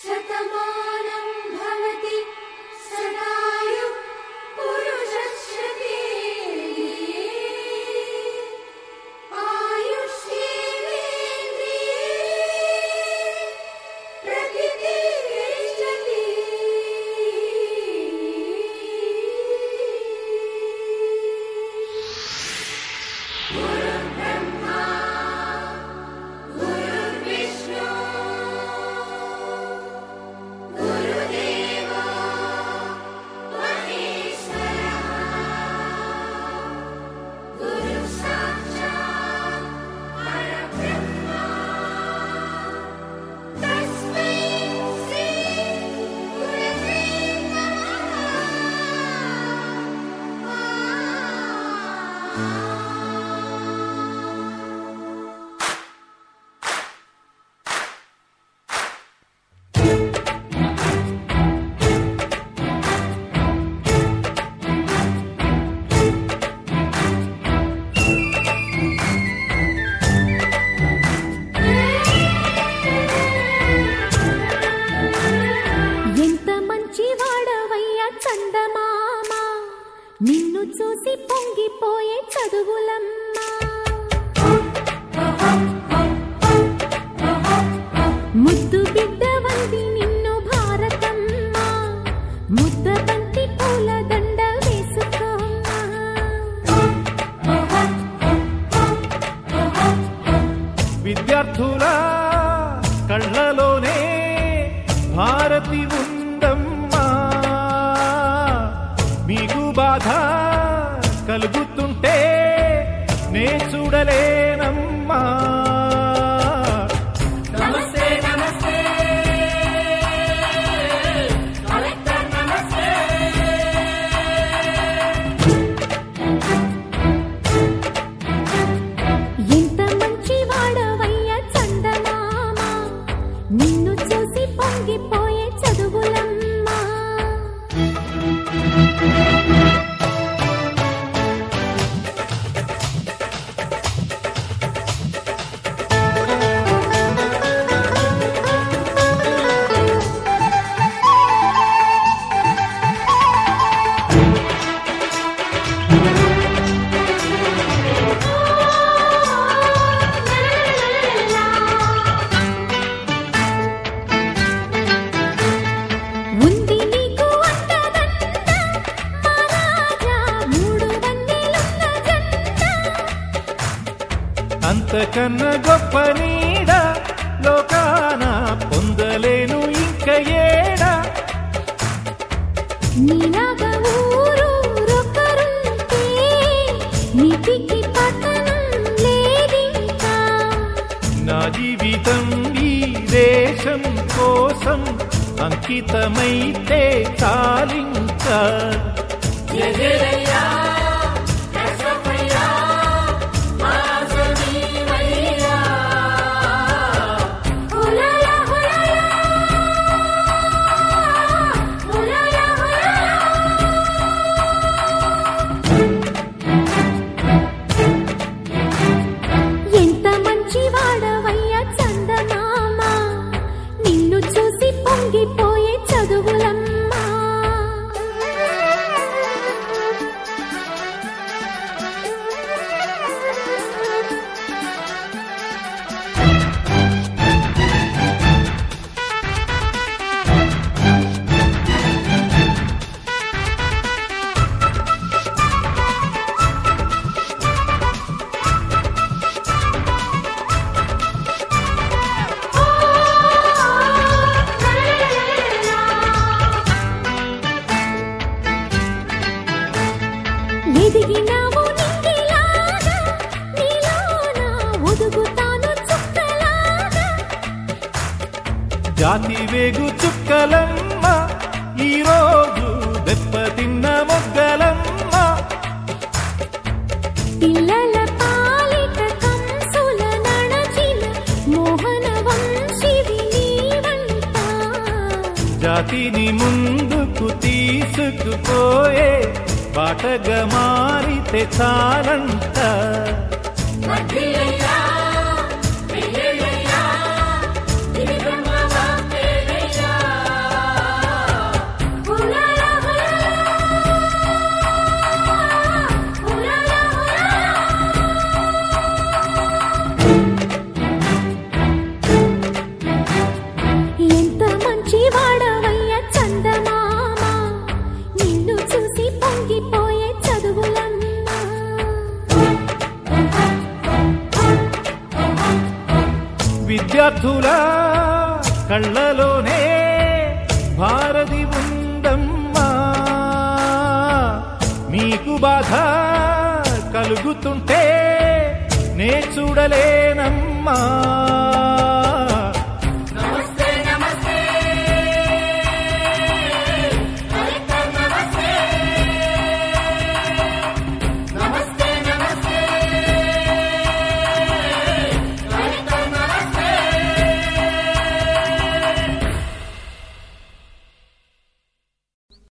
శతమానం భవతి శతాయు పురుషశ్రుతే ఆయుష్యేంద్రియే ప్రతితిష్టతి గురుర్బ్రహ్మా గురుర్విష్ణు గురుదేవో మహేశ్వరः గురు సాక్షాత్ పరబ్రహ్మ తస్మై శ్రీ గురవే నమః ఎంత మంచి వాడవయ్యా చందమామ నిన్ను చూసి పొంగిపోయే చదువులమ్మా ముద్దు బిడ్డ వంది నిన్ను భారతమ్మ ముద్ద బంతి పూల దండ వేసుకోమ్మా విద్యార్థుల కళ్ళలోనే భారతి ఉందమ్మా మీకు బాధ కలుగుతుంటే నే చూడలేనమ్మా నమస్తే నమస్తే కలెక్టర్ నమస్తే ఎంత మంచి వాడవయ్యా చందమామ నిన్ను చూసి పొంగిపోయే చదువులమ్మా ఉంది నీకు అంతదంత మహారాజా మూడు వందలున్న జంట అంతకన్నా గొప్ప నీడ లోకాన పొందలేను ఇంక ఏడా నీలాగా ఊరు రొక్కరుంటే నీతికి పతనం లేదింకా నా జీవితం ఈ దేశం కోసం అంకితమైతే చాలింకా హులాలా హులాలా హులాలా హులాలా ఎంత మంచి వాడవయ్యా చందమామ నిన్ను చూసి పొంగిపోయే చదువులమ్మా ఎదిగినావు నింగిలాగా నీలోన ఒదుగుతాను చుక్కలాగా జాతి వేగు చుక్కలమ్మ ఈరోజు దెబ్బతిన్న మొగ్గలమ్మ పిల్లల పాలిట కంసుల నడచిన మోహన వంశివి నీవంట జాతిని ముందుకు తీసుకుపోయే బాటగా మారితే చాలంట వడ్డీలయ్యా వెయ్యేళ్ళయ్యా ఇది బ్రహ్మ వాక్కేనయ్యా విద్యార్థుల కళ్ళలోనే భారతి ఉందమ్మా మీకు బాధ కలుగుతుంటే నే చూడలేనమ్మా